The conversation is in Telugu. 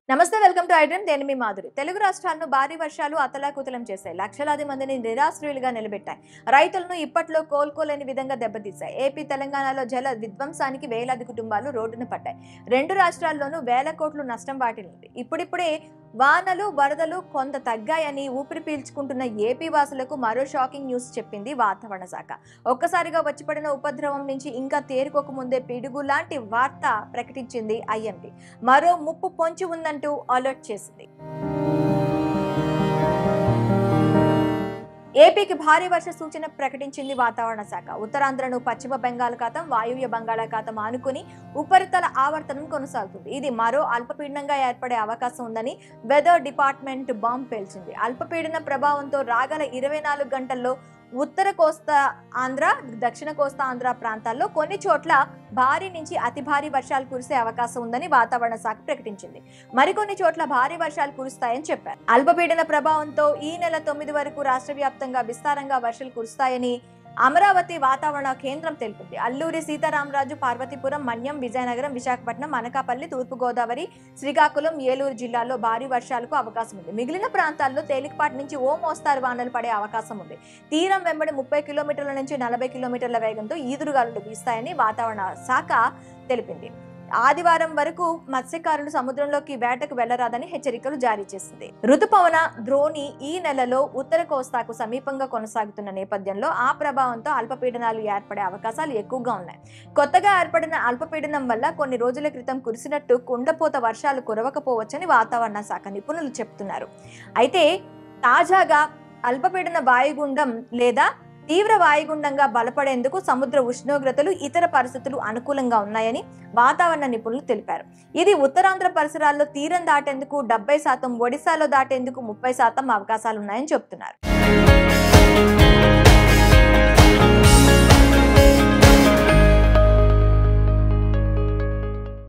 నమస్తే వెల్కమ్ టు ఐడ్రమ్ నేను మీ మాధురి తెలుగు రాష్ట్రాలను భారీ వర్షాలు అతలాకుతలం చేశాయి లక్షలాది మందిని నిరాశ్రయులుగా నిలబెట్టాయి రైతులను ఇప్పట్లో కోలుకోలేని విధంగా దెబ్బతీశాయి ఏపీ తెలంగాణలో జల విధ్వంసానికి వేలాది కుటుంబాలు రోడ్డున పడ్డాయి రెండు రాష్ట్రాల్లోనూ వేల కోట్లు నష్టం వాటిల్లింది ఇప్పుడిప్పుడే వానలు వరదలు కొంత తగ్గాయని ఊపిరి పీల్చుకుంటున్న ఏపీ వాసులకు మరో షాకింగ్ న్యూస్ చెప్పింది వాతావరణ శాఖ ఒక్కసారిగా వచ్చిపడిన ఉపద్రవం నుంచి ఇంకా తేరుకోక ముందే పిడుగు లాంటి వార్త ప్రకటించింది ఐఎండీ మరో ముప్పు పొంచి ఉందంటూ అలర్ట్ చేసింది ఏపీకి భారీ వర్ష సూచన ప్రకటించింది వాతావరణ శాఖ ఉత్తరాంధ్రను పశ్చిమ బంగాళాఖాతం వాయువ్య బంగాళాఖాతం ఆనుకుని ఉపరితల ఆవర్తనం కొనసాగుతుంది ఇది మరో అల్పపీడనంగా ఏర్పడే అవకాశం ఉందని వెదర్ డిపార్ట్మెంట్ బాంబ్ పేల్చింది అల్పపీడన ప్రభావంతో రాగల ఇరవై నాలుగు గంటల్లో ఉత్తర కోస్తా ఆంధ్ర దక్షిణ కోస్తా ఆంధ్ర ప్రాంతాల్లో కొన్ని చోట్ల భారీ నుంచి అతి భారీ వర్షాలు కురిసే అవకాశం ఉందని వాతావరణ శాఖ ప్రకటించింది మరికొన్ని చోట్ల భారీ వర్షాలు కురుస్తాయని చెప్పారు అల్పపీడన ప్రభావంతో ఈ నెల తొమ్మిది వరకు రాష్ట్ర వ్యాప్తంగా విస్తారంగా వర్షాలు కురుస్తాయని అమరావతి వాతావరణ కేంద్రం తెలిపింది అల్లూరి సీతారామరాజు పార్వతీపురం మన్యం విజయనగరం విశాఖపట్నం అనకాపల్లి తూర్పుగోదావరి శ్రీకాకుళం ఏలూరు జిల్లాల్లో భారీ వర్షాలకు అవకాశం ఉంది మిగిలిన ప్రాంతాల్లో తేలికపాటి నుంచి ఓ మోస్తారు వానలు పడే అవకాశం ఉంది తీరం వెంబడి ముప్పై కిలోమీటర్ల నుంచి నలభై కిలోమీటర్ల వేగంతో ఈదురుగాలులు వీస్తాయని వాతావరణ శాఖ తెలిపింది ఆదివారం వరకు మత్స్యకారులు సముద్రంలోకి వేటకు వెళ్లరాదని హెచ్చరికలు జారీ చేసింది రుతుపవన ద్రోణి ఈ నెలలో ఉత్తర కోస్తాకు సమీపంగా కొనసాగుతున్న నేపథ్యంలో ఆ ప్రభావంతో అల్పపీడనాలు ఏర్పడే అవకాశాలు ఎక్కువగా ఉన్నాయి కొత్తగా ఏర్పడిన అల్పపీడనం వల్ల కొన్ని రోజుల క్రితం కురిసినట్టు కుండపోత వర్షాలు కురవకపోవచ్చని వాతావరణ శాఖ నిపుణులు చెప్తున్నారు అయితే తాజాగా అల్పపీడన వాయుగుండం లేదా తీవ్ర వాయుగుండంగా బలపడేందుకు సముద్ర ఉష్ణోగ్రతలు ఇతర పరిస్థితులు అనుకూలంగా ఉన్నాయని వాతావరణ నిపుణులు తెలిపారు ఇది ఉత్తరాంధ్ర పరిసరాల్లో తీరం దాటేందుకు డెబ్బై శాతం ఒడిశాలో దాటేందుకు ముప్పై శాతం అవకాశాలున్నాయని చెబుతున్నారు